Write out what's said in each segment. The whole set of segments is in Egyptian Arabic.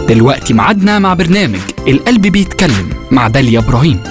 دلوقتي معادنا مع برنامج القلب بيتكلم مع داليا إبراهيم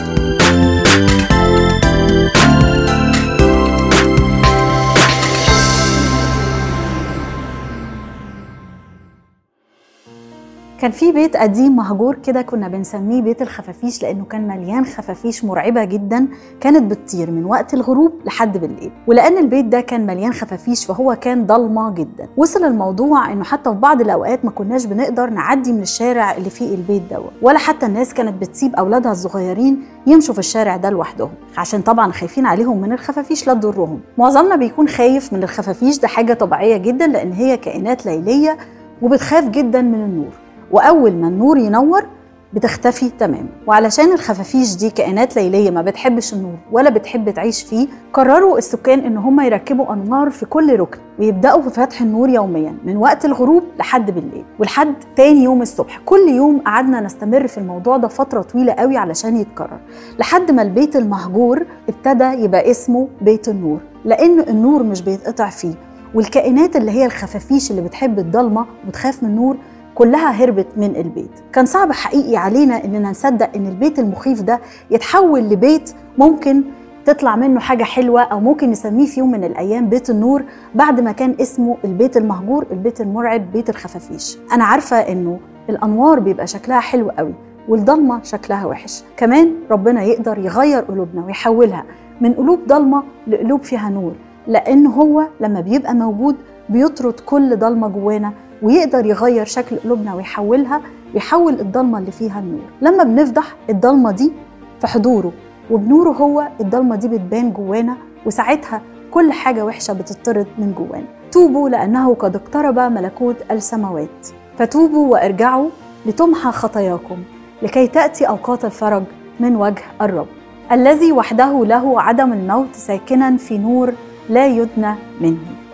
كان في بيت قديم مهجور كده كنا بنسميه بيت الخفافيش لانه كان مليان خفافيش مرعبه جدا كانت بتطير من وقت الغروب لحد بالليل ولان البيت ده كان مليان خفافيش فهو كان ضلمه جدا وصل الموضوع انه حتى في بعض الاوقات ما كناش بنقدر نعدي من الشارع اللي فيه البيت دوت ولا حتى الناس كانت بتسيب اولادها الصغيرين يمشوا في الشارع ده لوحدهم عشان طبعا خايفين عليهم من الخفافيش لا تضرهم معظمنا بيكون خايف من الخفافيش ده حاجه طبيعيه جدا لان هي كائنات ليليه وبتخاف جدا من النور واول ما النور ينور بتختفي تماما وعلشان الخفافيش دي كائنات ليليه ما بتحبش النور ولا بتحب تعيش فيه قرروا السكان ان هم يركبوا انوار في كل ركن ويبداوا في فتح النور يوميا من وقت الغروب لحد بالليل ولحد تاني يوم الصبح كل يوم قعدنا نستمر في الموضوع ده فتره طويله قوي علشان يتكرر لحد ما البيت المهجور ابتدى يبقى اسمه بيت النور لان النور مش بيتقطع فيه والكائنات اللي هي الخفافيش اللي بتحب الضلمه وتخاف من النور كلها هربت من البيت كان صعب حقيقي علينا اننا نصدق ان البيت المخيف ده يتحول لبيت ممكن تطلع منه حاجة حلوة أو ممكن نسميه في يوم من الأيام بيت النور بعد ما كان اسمه البيت المهجور البيت المرعب بيت الخفافيش أنا عارفة إنه الأنوار بيبقى شكلها حلو قوي والضلمة شكلها وحش كمان ربنا يقدر يغير قلوبنا ويحولها من قلوب ضلمة لقلوب فيها نور لأن هو لما بيبقى موجود بيطرد كل ضلمة جوانا ويقدر يغير شكل قلوبنا ويحولها ويحول الضلمة اللي فيها النور لما بنفضح الضلمة دي في حضوره وبنوره هو الضلمة دي بتبان جوانا وساعتها كل حاجة وحشة بتطرد من جوانا توبوا لأنه قد اقترب ملكوت السماوات فتوبوا وارجعوا لتمحى خطاياكم لكي تأتي أوقات الفرج من وجه الرب الذي وحده له عدم الموت ساكنا في نور لا يدنى منه